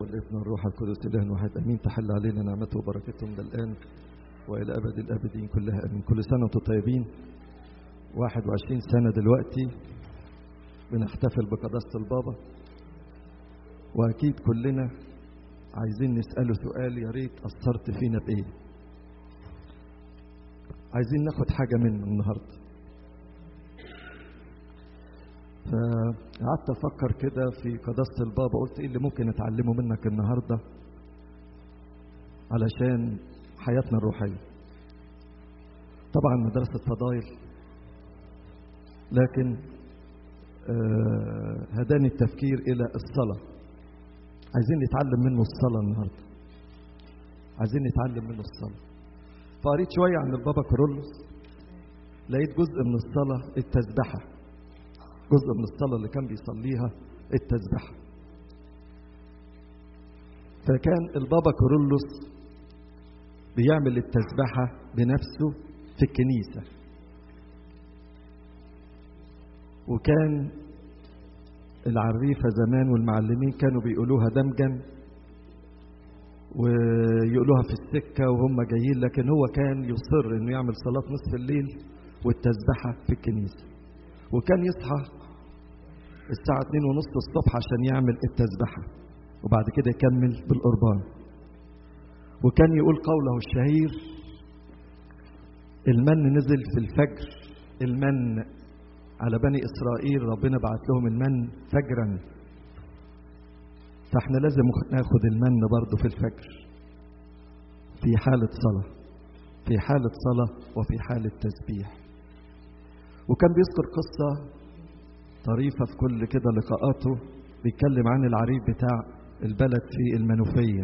والابن والروح القدس اله واحد امين تحل علينا نعمته وبركته من الان والى ابد الابدين كلها امين كل سنه وانتم طيبين 21 سنه دلوقتي بنحتفل بقداسه البابا واكيد كلنا عايزين نساله سؤال يا ريت اثرت فينا بايه عايزين ناخد حاجه منه النهارده فقعدت افكر كده في قداسه البابا قلت ايه اللي ممكن اتعلمه منك النهارده علشان حياتنا الروحيه طبعا مدرسه فضايل لكن آه هداني التفكير الى الصلاه عايزين نتعلم منه الصلاه النهارده عايزين نتعلم منه الصلاه فقريت شويه عن البابا كورولوس لقيت جزء من الصلاه التسبحه جزء من الصلاة اللي كان بيصليها التسبحة فكان البابا كورولوس بيعمل التسبحة بنفسه في الكنيسة وكان العريفة زمان والمعلمين كانوا بيقولوها دمجا ويقولوها في السكة وهم جايين لكن هو كان يصر انه يعمل صلاة نصف الليل والتسبحة في الكنيسة وكان يصحى الساعة اتنين ونص الصبح عشان يعمل التسبحة وبعد كده يكمل بالقربان وكان يقول قوله الشهير المن نزل في الفجر المن على بني إسرائيل ربنا بعت لهم المن فجرا فاحنا لازم ناخد المن برضه في الفجر في حالة صلاة في حالة صلاة وفي حالة تسبيح وكان بيذكر قصة طريفة في كل كده لقاءاته بيتكلم عن العريف بتاع البلد في المنوفية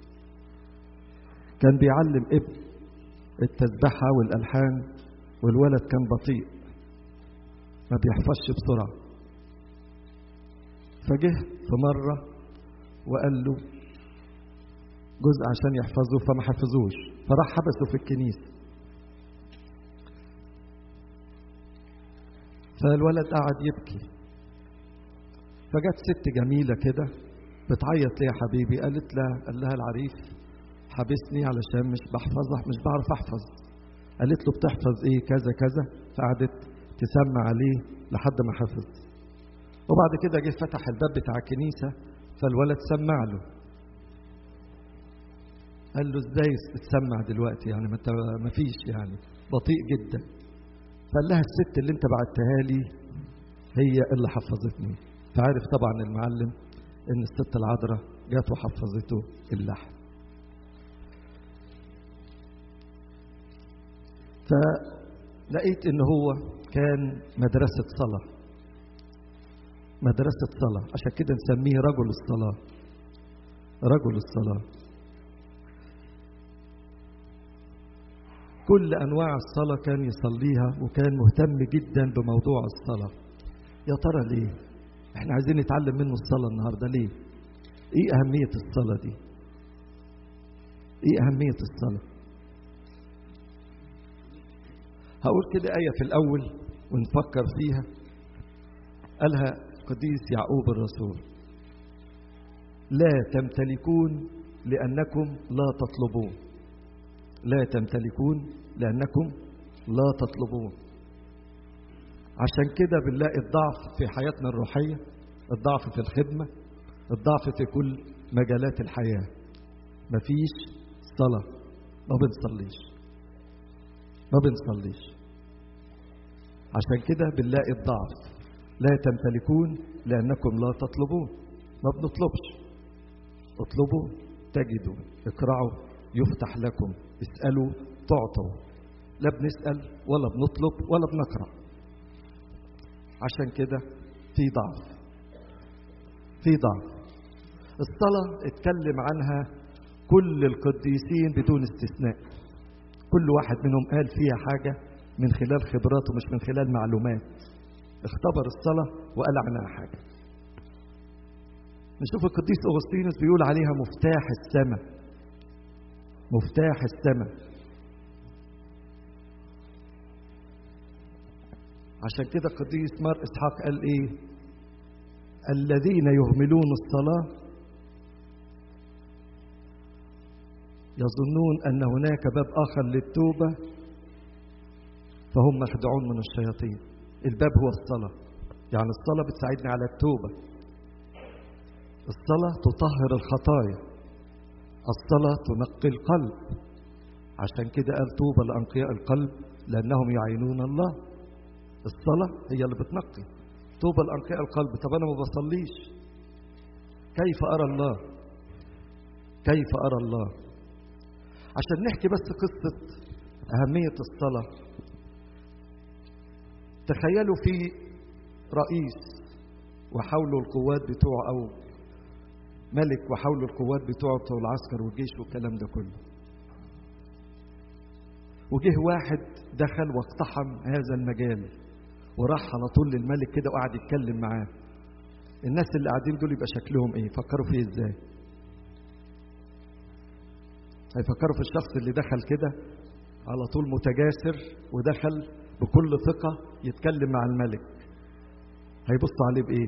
كان بيعلم ابن التسبحة والألحان والولد كان بطيء ما بيحفظش بسرعة فجه في مرة وقال له جزء عشان يحفظه فما حفظوش فراح حبسه في الكنيسة فالولد قعد يبكي فجت ست جميلة كده بتعيط ليه يا حبيبي قالت لها قال لها العريف حبسني علشان مش بحفظ مش بعرف احفظ قالت له بتحفظ ايه كذا كذا فقعدت تسمع عليه لحد ما حفظ وبعد كده جه فتح الباب بتاع الكنيسة فالولد سمع له قال له ازاي تسمع دلوقتي يعني ما فيش يعني بطيء جدا فقال لها الست اللي انت بعتها لي هي اللي حفظتني فعرف طبعا المعلم ان الست العذراء جات وحفظته اللحن فلقيت ان هو كان مدرسة صلاة مدرسة صلاة عشان كده نسميه رجل الصلاة رجل الصلاة كل انواع الصلاه كان يصليها وكان مهتم جدا بموضوع الصلاه يا ترى ليه احنا عايزين نتعلم منه الصلاه النهارده ليه ايه اهميه الصلاه دي ايه اهميه الصلاه هقول كده ايه في الاول ونفكر فيها قالها قديس يعقوب الرسول لا تمتلكون لانكم لا تطلبون لا تمتلكون لأنكم لا تطلبون عشان كده بنلاقي الضعف في حياتنا الروحية الضعف في الخدمة الضعف في كل مجالات الحياة مفيش صلاة ما بنصليش ما بنصليش عشان كده بنلاقي الضعف لا تمتلكون لأنكم لا تطلبون ما بنطلبش اطلبوا تجدوا اقرعوا يفتح لكم اسألوا تعطوا لا بنسأل ولا بنطلب ولا بنقرأ عشان كده في ضعف في ضعف الصلاة اتكلم عنها كل القديسين بدون استثناء كل واحد منهم قال فيها حاجة من خلال خبراته مش من خلال معلومات اختبر الصلاة وقال عنها حاجة نشوف القديس أغسطينوس بيقول عليها مفتاح السماء مفتاح السماء عشان كده القديس مار اسحاق قال ايه الذين يهملون الصلاه يظنون أن هناك باب آخر للتوبة فهم مخدوعون من الشياطين الباب هو الصلاة يعني الصلاة بتساعدني على التوبة الصلاة تطهر الخطايا الصلاة تنقي القلب عشان كده قال طوبى لأنقياء القلب لأنهم يعينون الله الصلاة هي اللي بتنقي طوبى لأنقياء القلب طب أنا ما بصليش كيف أرى الله كيف أرى الله عشان نحكي بس قصة أهمية الصلاة تخيلوا في رئيس وحوله القوات بتوعه أو ملك وحوله القوات بتوعه بتوع العسكر والجيش والكلام ده كله وجه واحد دخل واقتحم هذا المجال وراح على طول للملك كده وقعد يتكلم معاه الناس اللي قاعدين دول يبقى شكلهم ايه فكروا فيه ازاي هيفكروا في الشخص اللي دخل كده على طول متجاسر ودخل بكل ثقة يتكلم مع الملك هيبصوا عليه بإيه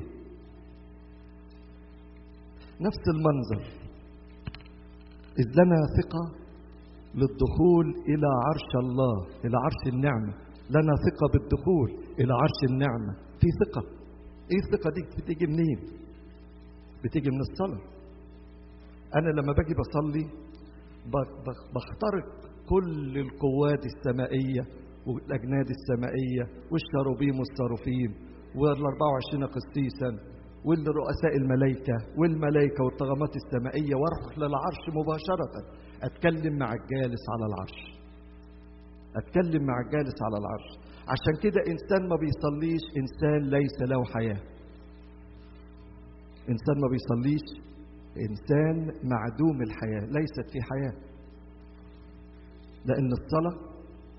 نفس المنظر إذ لنا ثقة للدخول إلى عرش الله إلى عرش النعمة لنا ثقة بالدخول إلى عرش النعمة في ثقة إيه الثقة دي بتيجي منين بتيجي من الصلاة أنا لما باجي بصلي بخترق كل القوات السمائية والأجناد السمائية والشاروبيم والصاروفين وال24 قسيسا والرؤساء الملائكة والملائكة والطغمات السمائية واروح للعرش مباشرة أتكلم مع الجالس على العرش أتكلم مع الجالس على العرش عشان كده إنسان ما بيصليش إنسان ليس له حياة إنسان ما بيصليش إنسان معدوم الحياة ليست في حياة لأن الصلاة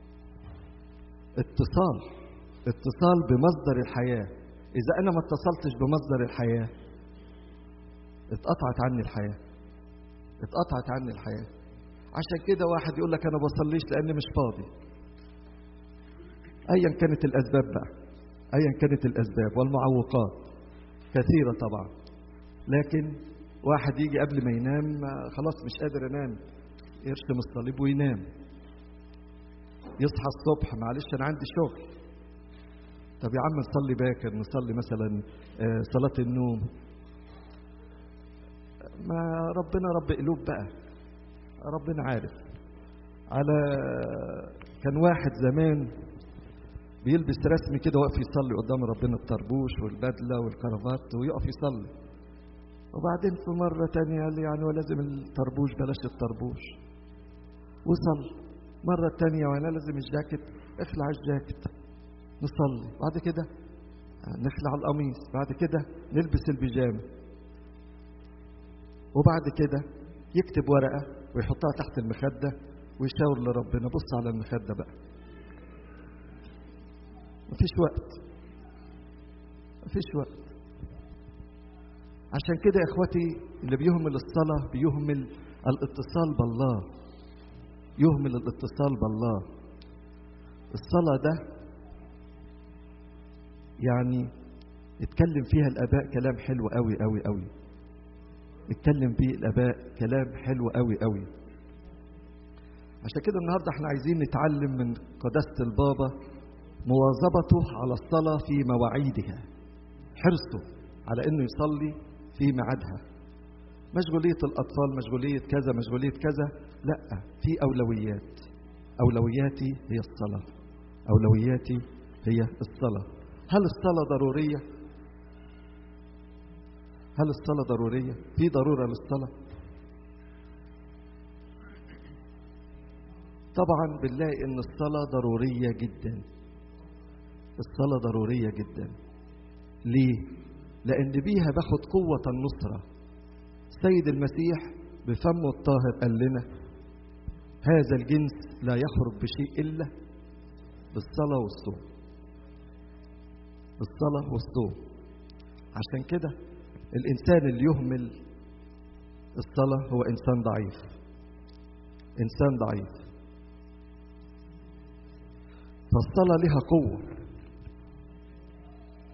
اتصال اتصال بمصدر الحياة إذا أنا ما اتصلتش بمصدر الحياة اتقطعت عني الحياة اتقطعت عني الحياة عشان كده واحد يقول لك أنا بصليش لأني مش فاضي أيا كانت الأسباب بقى أيا كانت الأسباب والمعوقات كثيرة طبعا لكن واحد يجي قبل ما ينام خلاص مش قادر أنام يرسم الصليب وينام يصحى الصبح معلش انا عندي شغل طب يا عم نصلي باكر نصلي مثلا صلاة النوم ما ربنا رب قلوب بقى ربنا عارف على كان واحد زمان بيلبس رسمي كده واقف يصلي قدام ربنا الطربوش والبدلة والكرافات ويقف يصلي وبعدين في مرة تانية قال لي يعني ولازم الطربوش بلاش الطربوش وصل مرة تانية وأنا لازم الجاكيت اخلع الجاكيت نصلي بعد كده نخلع القميص بعد كده نلبس البيجامة وبعد كده يكتب ورقة ويحطها تحت المخدة ويشاور لربنا بص على المخدة بقى مفيش وقت مفيش وقت عشان كده يا اخواتي اللي بيهمل الصلاة بيهمل الاتصال بالله يهمل الاتصال بالله الصلاة ده يعني اتكلم فيها الآباء كلام حلو قوي قوي قوي اتكلم فيه الآباء كلام حلو قوي قوي عشان كده النهاردة احنا عايزين نتعلم من قداسة البابا مواظبته على الصلاة في مواعيدها حرصه على انه يصلي في ميعادها مشغولية الأطفال مشغولية كذا مشغولية كذا لا في أولويات أولوياتي هي الصلاة أولوياتي هي الصلاة هل الصلاة ضرورية؟ هل الصلاة ضرورية؟ في ضرورة للصلاة؟ طبعا بنلاقي ان الصلاة ضرورية جدا الصلاة ضرورية جدا ليه؟ لأن بيها باخد قوة النصرة سيد المسيح بفمه الطاهر قال لنا هذا الجنس لا يخرج بشيء إلا بالصلاة والصوم بالصلاة والصوم عشان كده الإنسان اللي يهمل الصلاة هو إنسان ضعيف إنسان ضعيف فالصلاة لها قوة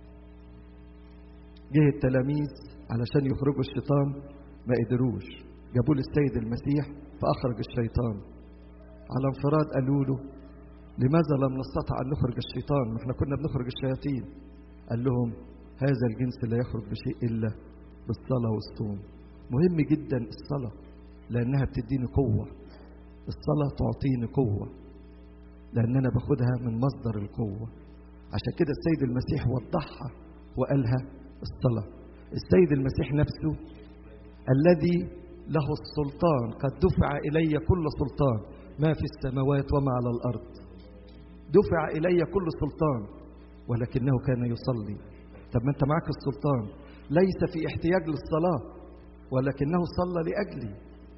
جه التلاميذ علشان يخرجوا الشيطان ما قدروش جابوا له السيد المسيح فأخرج الشيطان على انفراد قالوا له لماذا لم نستطع أن نخرج الشيطان ما احنا كنا بنخرج الشياطين قال لهم هذا الجنس لا يخرج بشيء إلا بالصلاة والصوم مهم جدا الصلاة لأنها بتديني قوة الصلاة تعطيني قوة لأن أنا باخدها من مصدر القوة عشان كده السيد المسيح وضحها وقالها الصلاة السيد المسيح نفسه الذي له السلطان قد دفع إلي كل سلطان ما في السماوات وما على الأرض دفع إلي كل سلطان ولكنه كان يصلي طب ما أنت معك السلطان ليس في احتياج للصلاة ولكنه صلى لأجلي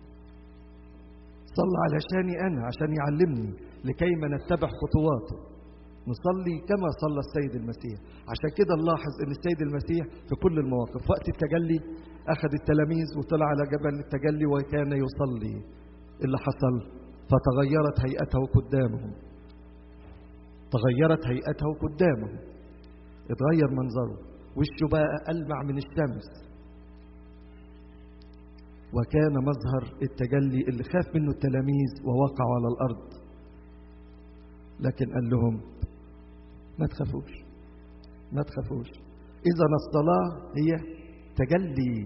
صلى علشاني أنا عشان يعلمني لكي ما نتبع خطواته نصلي كما صلى السيد المسيح عشان كده نلاحظ ان السيد المسيح في كل المواقف وقت التجلي اخذ التلاميذ وطلع على جبل التجلي وكان يصلي اللي حصل فتغيرت هيئته قدامهم تغيرت هيئته قدامهم اتغير منظره وشه بقى ألمع من الشمس وكان مظهر التجلي اللي خاف منه التلاميذ ووقعوا على الأرض لكن قال لهم ما تخافوش ما تخافوش إذا الصلاة هي تجلي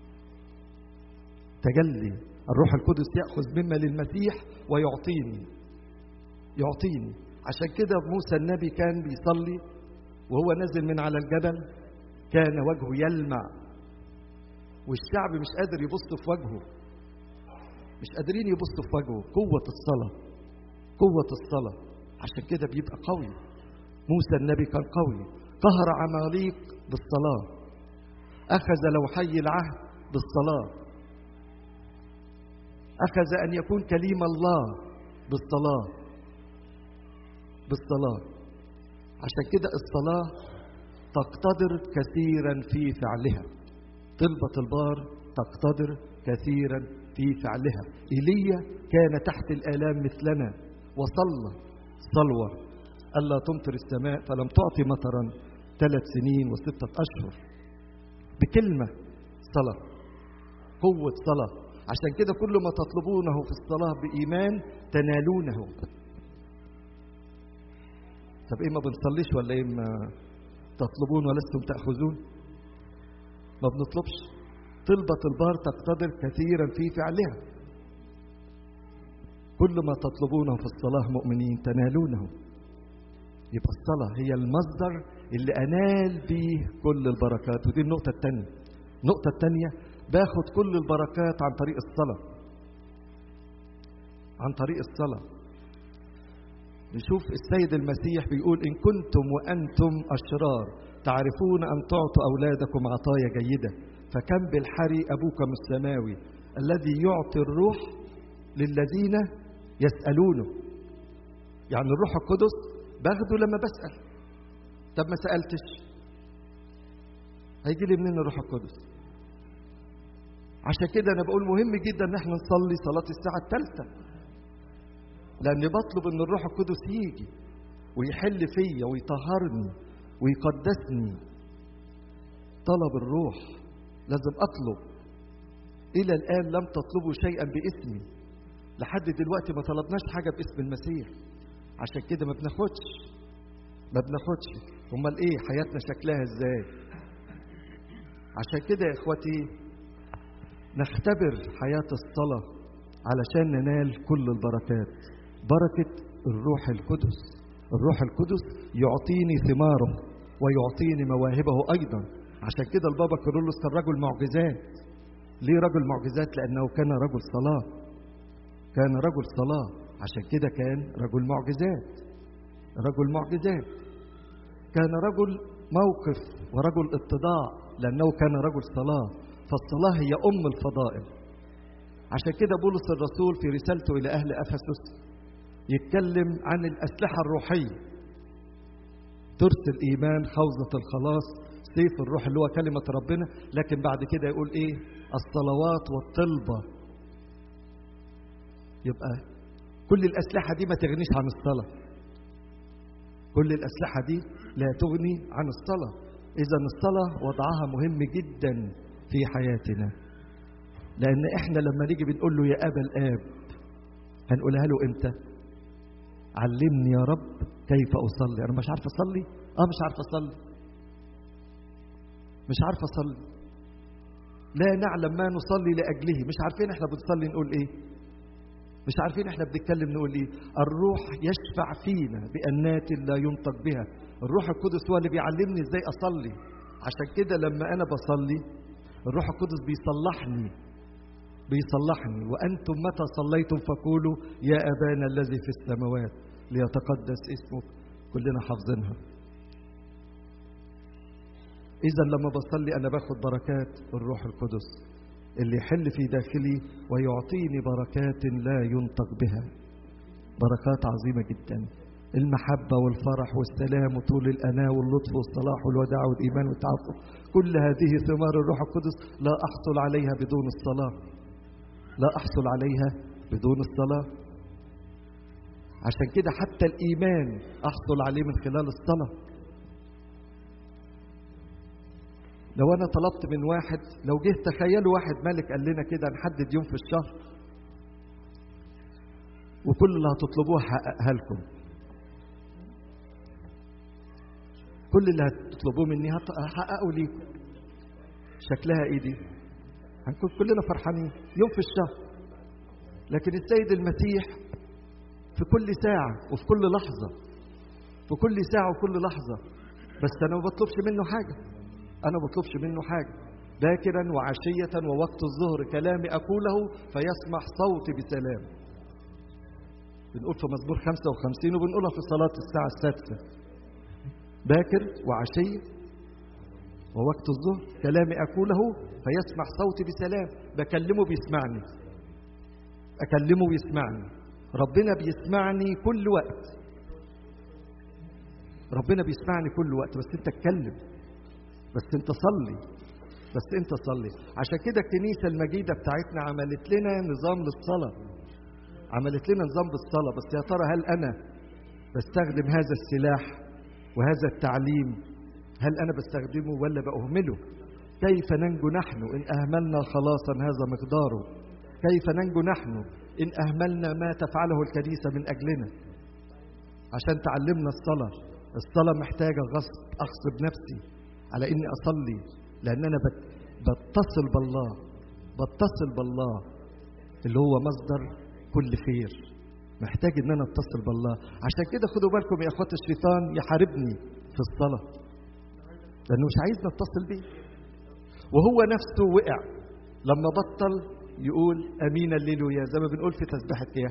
تجلي الروح القدس يأخذ مما للمسيح ويعطيني يعطيني عشان كده موسى النبي كان بيصلي وهو نازل من على الجبل كان وجهه يلمع والشعب مش قادر يبص في وجهه مش قادرين يبصوا في وجهه قوة الصلاة قوة الصلاة عشان كده بيبقى قوي موسى النبي كان قوي قهر عماليق بالصلاة أخذ لوحي العهد بالصلاة أخذ أن يكون كليم الله بالصلاة بالصلاة عشان كده الصلاة تقتدر كثيرا في فعلها طلبة البار تقتدر كثيرا في فعلها إيليا كان تحت الآلام مثلنا وصلى صلوة ألا تمطر السماء فلم تعطي مطرا ثلاث سنين وستة أشهر بكلمة صلاة قوة صلاة عشان كده كل ما تطلبونه في الصلاة بإيمان تنالونه طب إيه ما بنصليش ولا إيه ما تطلبون ولستم تأخذون ما بنطلبش طلبة البار تقتدر كثيرا في فعلها كل ما تطلبونه في الصلاة مؤمنين تنالونه يبقى الصلاة هي المصدر اللي أنال به كل البركات ودي النقطة الثانية النقطة الثانية باخد كل البركات عن طريق الصلاة عن طريق الصلاة نشوف السيد المسيح بيقول إن كنتم وأنتم أشرار تعرفون أن تعطوا أولادكم عطايا جيدة فكم بالحري أبوكم السماوي الذي يعطي الروح للذين يسألونه يعني الروح القدس باخده لما بسأل طب ما سألتش هيجي لي منين الروح القدس عشان كده أنا بقول مهم جدا إن احنا نصلي صلاة الساعة الثالثة لأني بطلب إن الروح القدس يجي ويحل فيا ويطهرني ويقدسني طلب الروح لازم أطلب إلى الآن لم تطلبوا شيئا باسمي لحد دلوقتي ما طلبناش حاجة باسم المسيح عشان كده ما بناخدش ما بناخدش امال ايه حياتنا شكلها ازاي عشان كده يا اخواتي نختبر حياة الصلاة علشان ننال كل البركات بركة الروح القدس الروح القدس يعطيني ثماره ويعطيني مواهبه أيضا عشان كده البابا كيرلس كان رجل معجزات ليه رجل معجزات لأنه كان رجل صلاة كان رجل صلاة عشان كده كان رجل معجزات رجل معجزات كان رجل موقف ورجل اتضاع لأنه كان رجل صلاة فالصلاة هي أم الفضائل عشان كده بولس الرسول في رسالته إلى أهل أفسس يتكلم عن الأسلحة الروحية ترس الإيمان خوذة الخلاص سيف الروح اللي هو كلمة ربنا لكن بعد كده يقول إيه الصلوات والطلبة يبقى كل الأسلحة دي ما تغنيش عن الصلاة كل الأسلحة دي لا تغني عن الصلاة إذا الصلاة وضعها مهم جدا في حياتنا لان احنا لما نيجي بنقول له يا ابا الاب هنقولها له امتى علمني يا رب كيف اصلي انا مش عارف اصلي اه مش عارف اصلي مش عارف اصلي لا نعلم ما نصلي لاجله مش عارفين احنا بنصلي نقول ايه مش عارفين احنا بنتكلم نقول ايه الروح يشفع فينا بانات لا ينطق بها الروح القدس هو اللي بيعلمني ازاي اصلي عشان كده لما انا بصلي الروح القدس بيصلحني بيصلحني وانتم متى صليتم فقولوا يا ابانا الذي في السماوات ليتقدس اسمك كلنا حافظينها اذا لما بصلي انا باخد بركات الروح القدس اللي يحل في داخلي ويعطيني بركات لا ينطق بها بركات عظيمه جدا المحبة والفرح والسلام وطول الأناة واللطف والصلاح والوداع والإيمان والتعفف كل هذه ثمار الروح القدس لا أحصل عليها بدون الصلاة لا أحصل عليها بدون الصلاة عشان كده حتى الإيمان أحصل عليه من خلال الصلاة لو أنا طلبت من واحد لو جه تخيلوا واحد ملك قال لنا كده نحدد يوم في الشهر وكل اللي هتطلبوه هحققها لكم كل اللي هتطلبوه مني هحققه ليكم شكلها ايه دي هنكون كلنا فرحانين يوم في الشهر لكن السيد المسيح في كل ساعة وفي كل لحظة في كل ساعة وكل لحظة بس أنا ما بطلبش منه حاجة أنا ما بطلبش منه حاجة باكرا وعشية ووقت الظهر كلامي أقوله فيسمع صوتي بسلام بنقول في مزمور 55 وبنقولها في صلاة الساعة السادسة باكر وعشية ووقت الظهر كلامي أقوله فيسمع صوتي بسلام بكلمه بيسمعني أكلمه بيسمعني ربنا بيسمعني كل وقت ربنا بيسمعني كل وقت بس انت اتكلم بس انت صلي بس انت صلي عشان كده الكنيسة المجيدة بتاعتنا عملت لنا نظام للصلاة عملت لنا نظام بالصلاة بس يا ترى هل أنا بستخدم هذا السلاح وهذا التعليم هل أنا بستخدمه ولا بأهمله كيف ننجو نحن إن أهملنا خلاصا هذا مقداره كيف ننجو نحن إن أهملنا ما تفعله الكنيسة من أجلنا عشان تعلمنا الصلاة الصلاة محتاجة غصب أغصب نفسي على إني أصلي لأن أنا بتصل بالله بتصل بالله اللي هو مصدر كل خير محتاج ان انا اتصل بالله عشان كده خدوا بالكم يا اخوات الشيطان يحاربني في الصلاه لانه مش عايزنا اتصل بيه وهو نفسه وقع لما بطل يقول امين الليلويا زي ما بنقول في تسبيحه ايه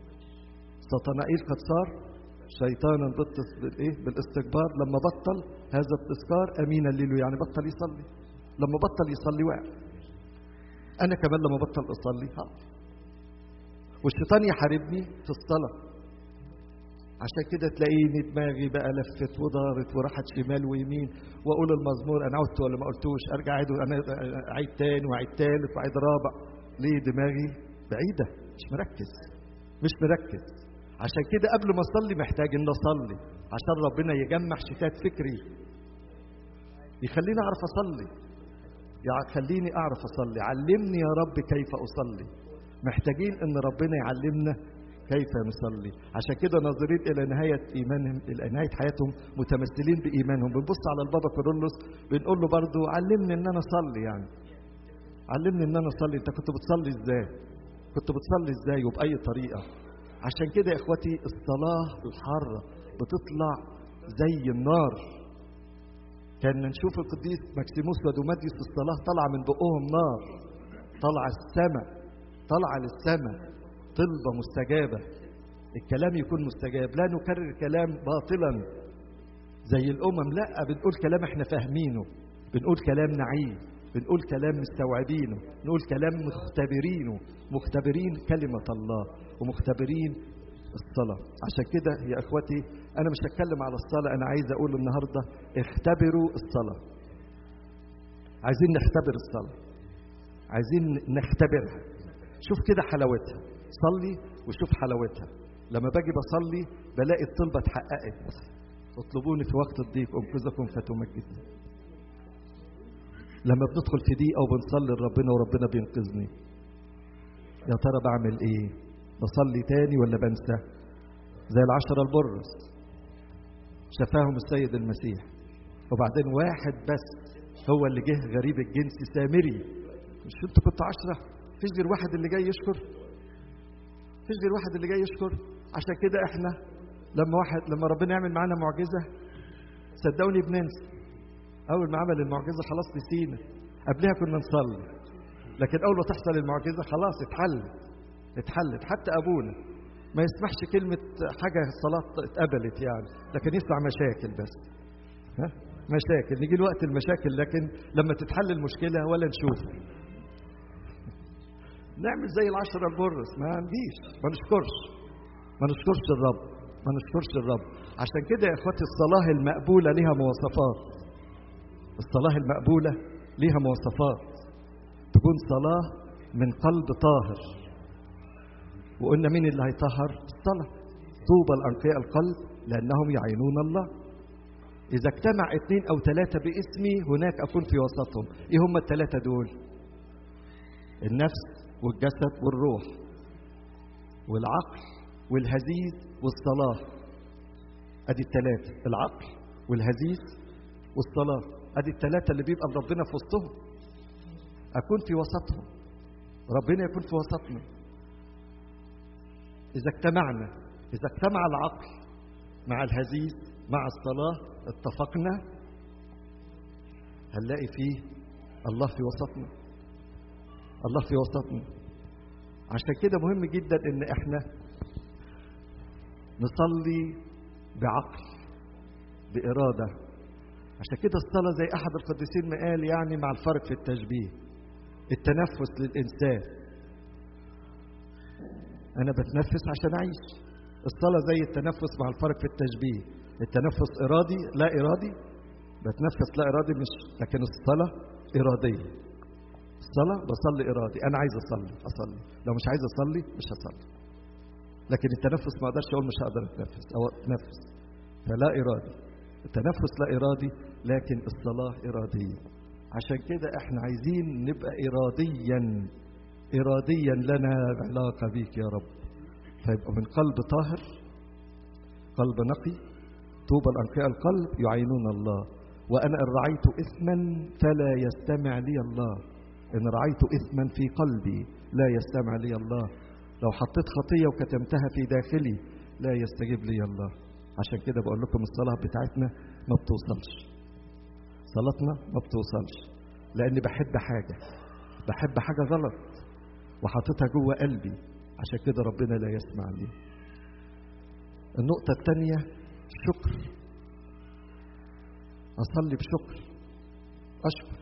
سطنائيل قد صار شيطانا بالايه بالاستكبار لما بطل هذا التذكار امين الليلويا يعني بطل يصلي لما بطل يصلي وقع انا كمان لما بطل اصلي هقف والشيطان يحاربني في الصلاة عشان كده تلاقيني دماغي بقى لفت ودارت وراحت شمال ويمين واقول المزمور انا عدت ولا ما قلتوش ارجع اعيد انا اعيد تاني واعيد تالت واعيد رابع ليه دماغي بعيده مش مركز مش مركز عشان كده قبل ما اصلي محتاج ان اصلي عشان ربنا يجمع شتات فكري يخليني اعرف اصلي يخليني اعرف اصلي علمني يا رب كيف اصلي محتاجين ان ربنا يعلمنا كيف نصلي عشان كده ناظرين الى نهايه ايمانهم الى نهايه حياتهم متمثلين بايمانهم بنبص على البابا كورولوس بنقول له برضو علمني ان انا اصلي يعني علمني ان انا اصلي انت كنت بتصلي ازاي كنت بتصلي ازاي وباي طريقه عشان كده يا اخواتي الصلاه الحاره بتطلع زي النار كان نشوف القديس ماكسيموس ودوماديوس الصلاه طالعه من بقهم نار طالعه السماء طالعه للسماء طلبه مستجابه الكلام يكون مستجاب لا نكرر كلام باطلا زي الامم لا بنقول كلام احنا فاهمينه بنقول كلام نعيم بنقول كلام مستوعبينه نقول كلام مختبرينه مختبرين كلمه الله ومختبرين الصلاه عشان كده يا اخوتي انا مش هتكلم على الصلاه انا عايز اقول النهارده اختبروا الصلاه عايزين نختبر الصلاه عايزين نختبرها شوف كده حلاوتها صلي وشوف حلاوتها لما باجي بصلي بلاقي الطلبة اتحققت اطلبوني في وقت الضيق انقذكم فتمجدني لما بندخل في ضيقة وبنصلي لربنا وربنا بينقذني يا ترى بعمل ايه بصلي تاني ولا بنسى زي العشرة البرص شفاهم السيد المسيح وبعدين واحد بس هو اللي جه غريب الجنس سامري مش انتوا كنتوا عشرة فيش غير واحد اللي جاي يشكر فيش غير واحد اللي جاي يشكر عشان كده احنا لما واحد لما ربنا يعمل معانا معجزة صدقوني بننسى أول ما عمل المعجزة خلاص نسينا قبلها كنا نصلي لكن أول ما تحصل المعجزة خلاص اتحلت اتحلت حتى أبونا ما يسمحش كلمة حاجة الصلاة اتقبلت يعني لكن يسمع مشاكل بس ها مشاكل نيجي لوقت المشاكل لكن لما تتحل المشكلة ولا نشوف نعمل زي العشرة البرص ما نجيش ما نشكرش ما نشكرش الرب ما نشكرش الرب عشان كده يا اخواتي الصلاة المقبولة ليها مواصفات الصلاة المقبولة ليها مواصفات تكون صلاة من قلب طاهر وقلنا مين اللي هيطهر الصلاة طوبى الأنقياء القلب لأنهم يعينون الله إذا اجتمع اثنين أو ثلاثة باسمي هناك أكون في وسطهم إيه هم الثلاثة دول النفس والجسد والروح والعقل والهزيز والصلاة أدي الثلاثة العقل والهزيز والصلاة أدي الثلاثة اللي بيبقى ربنا في وسطهم أكون في وسطهم ربنا يكون في وسطنا إذا اجتمعنا إذا اجتمع العقل مع الهزيز مع الصلاة اتفقنا هنلاقي فيه الله في وسطنا الله في وسطنا عشان كده مهم جدا ان احنا نصلي بعقل بإرادة عشان كده الصلاة زي أحد القديسين ما قال يعني مع الفرق في التشبيه التنفس للإنسان أنا بتنفس عشان أعيش الصلاة زي التنفس مع الفرق في التشبيه التنفس إرادي لا إرادي بتنفس لا إرادي مش لكن الصلاة إرادية الصلاة بصلي إرادي أنا عايز أصلي أصلي لو مش عايز أصلي مش هصلي لكن التنفس ما أقدرش أقول مش هقدر أتنفس أو أتنفس فلا إرادي التنفس لا إرادي لكن الصلاة إرادية عشان كده احنا عايزين نبقى إراديا إراديا لنا علاقة بيك يا رب فيبقى من قلب طاهر قلب نقي طوبى الأنقياء القلب يعينون الله وأنا إن رعيت إثما فلا يستمع لي الله إن رعيت إثما في قلبي لا يستمع لي الله لو حطيت خطية وكتمتها في داخلي لا يستجيب لي الله عشان كده بقول لكم الصلاة بتاعتنا ما بتوصلش صلاتنا ما بتوصلش لأني بحب حاجة بحب حاجة غلط وحاططها جوه قلبي عشان كده ربنا لا يسمع لي النقطة الثانية الشكر أصلي بشكر أشكر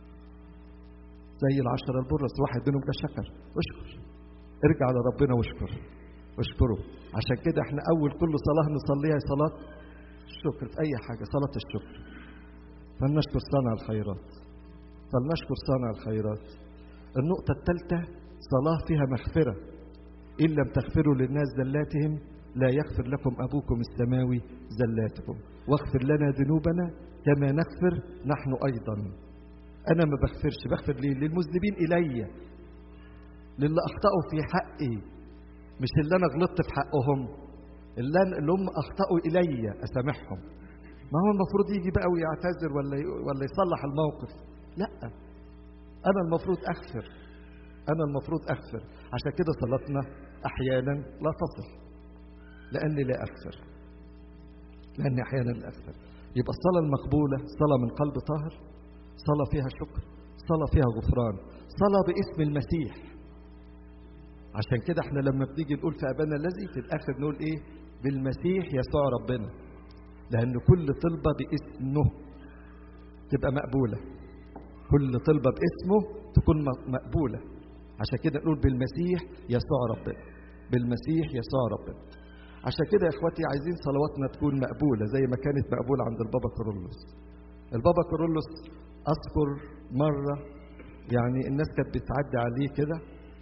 زي العشرة البرص واحد منهم ده شكر اشكر ارجع لربنا واشكر اشكره عشان كده احنا أول كل صلاة نصليها صلاة الشكر في أي حاجة صلاة الشكر فلنشكر صانع الخيرات فلنشكر صانع الخيرات النقطة الثالثة صلاة فيها مغفرة إن لم تغفروا للناس زلاتهم لا يغفر لكم أبوكم السماوي زلاتكم واغفر لنا ذنوبنا كما نغفر نحن أيضا أنا ما بغفرش بغفر ليه للمذنبين إلي للي أخطأوا في حقي مش اللي أنا غلطت في حقهم اللي, أنا اللي هم أخطأوا إلي أسامحهم ما هو المفروض يجي بقى ويعتذر ولا ولا يصلح الموقف لا أنا المفروض أغفر أنا المفروض أغفر عشان كده صلاتنا أحيانا لا تصل لأني لا أغفر لأني أحيانا لا أغفر يبقى الصلاة المقبولة صلاة من قلب طاهر صلاة فيها شكر صلاة فيها غفران صلاة باسم المسيح عشان كده احنا لما بنيجي نقول في أبانا الذي في الآخر نقول إيه بالمسيح يسوع ربنا لأن كل طلبة باسمه تبقى مقبولة كل طلبة باسمه تكون مقبولة عشان كده نقول بالمسيح يسوع ربنا بالمسيح يسوع ربنا عشان كده يا اخواتي عايزين صلواتنا تكون مقبولة زي ما كانت مقبولة عند البابا كورولوس البابا كورولوس أذكر مرة يعني الناس كانت بتعدي عليه كده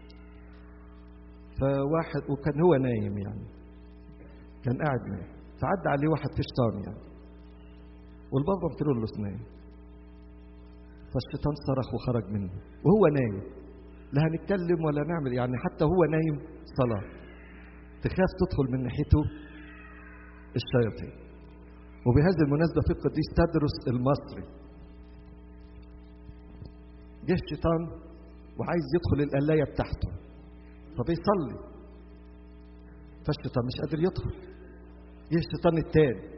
فواحد وكان هو نايم يعني كان قاعد نايم فعدى عليه واحد في شيطان يعني والبابا كورولوس نايم فالشيطان صرخ وخرج منه وهو نايم لا هنتكلم ولا نعمل يعني حتى هو نايم صلاة تخاف تدخل من ناحيته الشياطين وبهذه المناسبة في القديس تدرس المصري جه الشيطان وعايز يدخل القلاية بتاعته فبيصلي فالشيطان مش قادر يدخل جه الشيطان التاني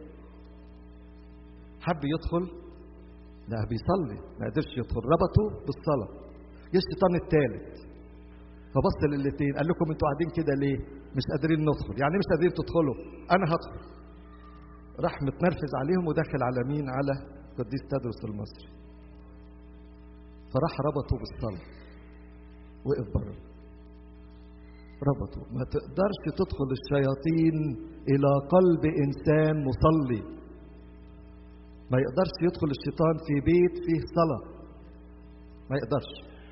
حب يدخل لا بيصلي ما قدرش يدخل ربطه بالصلاة جه الشيطان التالت فبص للاثنين قال لكم انتوا قاعدين كده ليه؟ مش قادرين ندخل، يعني مش قادرين تدخلوا، أنا هدخل. راح متنرفز عليهم ودخل على مين؟ على قديس تدرس المصري. فراح ربطه بالصلاة. وقف بره. ربطه، ما تقدرش تدخل الشياطين إلى قلب إنسان مصلي. ما يقدرش يدخل الشيطان في بيت فيه صلاة. ما يقدرش.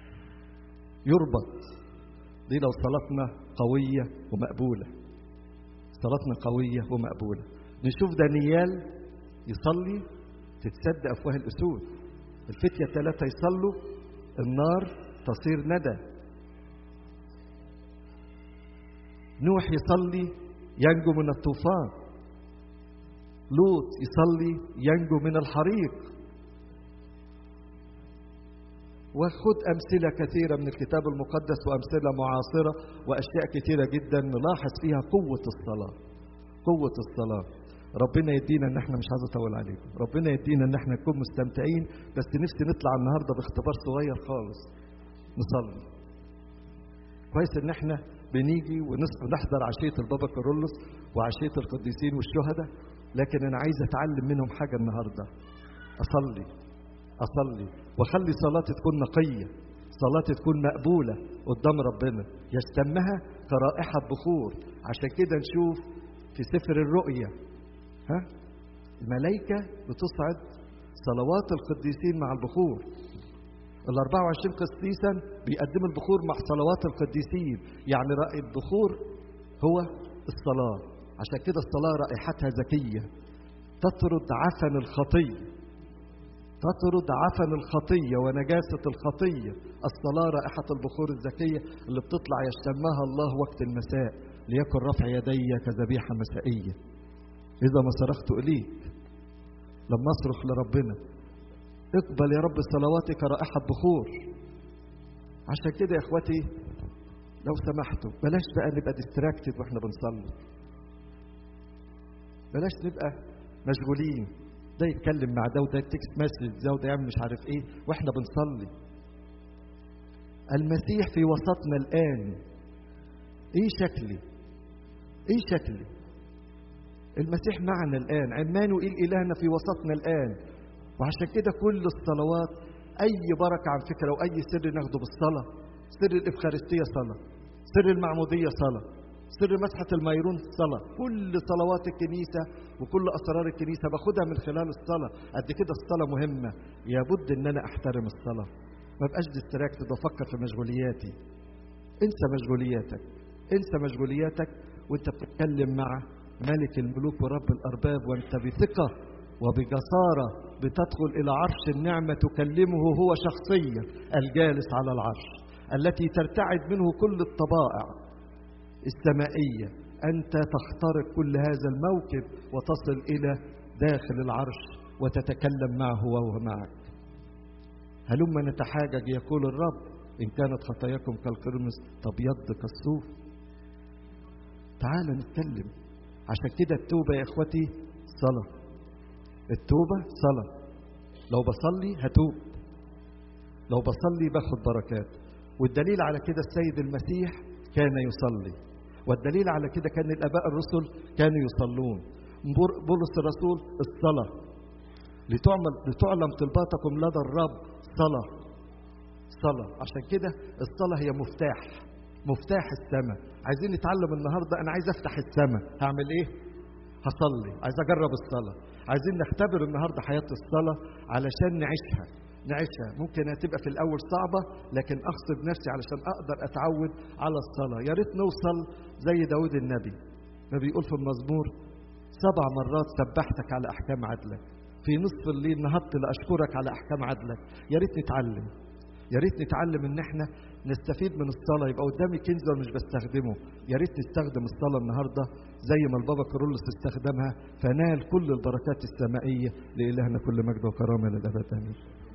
يربط دي لو صلاتنا قوية ومقبولة صلاتنا قوية ومقبولة نشوف دانيال يصلي تتسد أفواه الأسود الفتية الثلاثة يصلوا النار تصير ندى نوح يصلي ينجو من الطوفان لوط يصلي ينجو من الحريق وخد أمثلة كثيرة من الكتاب المقدس وأمثلة معاصرة وأشياء كثيرة جدا نلاحظ فيها قوة الصلاة قوة الصلاة ربنا يدينا ان احنا مش عايز اطول عليكم ربنا يدينا ان احنا نكون مستمتعين بس نفسي نطلع النهارده باختبار صغير خالص نصلي كويس ان احنا بنيجي ونحضر عشية البابا كارولوس وعشية القديسين والشهداء لكن انا عايز اتعلم منهم حاجة النهاردة اصلي اصلي واخلي صلاتي تكون نقيه صلاتي تكون مقبوله قدام ربنا يشتمها كرائحه بخور عشان كده نشوف في سفر الرؤيا ها الملائكه بتصعد صلوات القديسين مع البخور ال 24 قسيسا بيقدموا البخور مع صلوات القديسين يعني رأي البخور هو الصلاة عشان كده الصلاة رائحتها ذكية تطرد عفن الخطيه تطرد عفن الخطية ونجاسة الخطية الصلاة رائحة البخور الزكية اللي بتطلع يشتمها الله وقت المساء ليكن رفع يدي كذبيحة مسائية إذا ما صرخت إليك لما أصرخ لربنا اقبل يا رب صلواتي كرائحة بخور عشان كده يا إخواتي لو سمحتوا بلاش بقى نبقى ديستراكتد واحنا بنصلي بلاش نبقى مشغولين ده يتكلم مع ده وده تكست مسج ده وده يعمل مش عارف ايه واحنا بنصلي المسيح في وسطنا الان ايه شكلي ايه شكلي المسيح معنا الان عمانوئيل الهنا في وسطنا الان وعشان كده كل الصلوات اي بركه على فكره واي سر ناخده بالصلاه سر الافخارستيه صلاه سر المعموديه صلاه سر مسحة الميرون الصلاة كل صلوات الكنيسة وكل أسرار الكنيسة باخدها من خلال الصلاة قد كده الصلاة مهمة يابد إن أنا أحترم الصلاة ما بقاش ديستراكتد وأفكر في مشغولياتي انسى مشغولياتك انسى مشغولياتك وانت بتتكلم مع ملك الملوك ورب الأرباب وانت بثقة وبجسارة بتدخل إلى عرش النعمة تكلمه هو شخصيا الجالس على العرش التي ترتعد منه كل الطبائع السمائية أنت تخترق كل هذا الموكب وتصل إلى داخل العرش وتتكلم معه وهو معك هلما نتحاجج يقول الرب إن كانت خطاياكم كالقرمز تبيض كالصوف تعال نتكلم عشان كده التوبة يا إخوتي صلاة التوبة صلاة لو بصلي هتوب لو بصلي باخد بركات والدليل على كده السيد المسيح كان يصلي والدليل على كده كان الاباء الرسل كانوا يصلون بولس الرسول الصلاه لتعمل لتعلم طلباتكم لدى الرب صلاه صلاه عشان كده الصلاه هي مفتاح مفتاح السماء عايزين نتعلم النهارده انا عايز افتح السماء هعمل ايه هصلي عايز اجرب الصلاه عايزين نختبر النهارده حياه الصلاه علشان نعيشها نعيشها ممكن هتبقى في الاول صعبه لكن اغصب نفسي علشان اقدر اتعود على الصلاه يا ريت نوصل زي داود النبي ما بيقول في المزمور سبع مرات سبحتك على احكام عدلك في نصف الليل نهضت لاشكرك على احكام عدلك يا ريت نتعلم يا ريت نتعلم ان احنا نستفيد من الصلاة يبقى قدامي كنز وأنا مش بستخدمه يا ريت نستخدم الصلاة النهاردة زي ما البابا كارولوس استخدمها فنال كل البركات السمائية لإلهنا كل مجد وكرامة للأبد آمين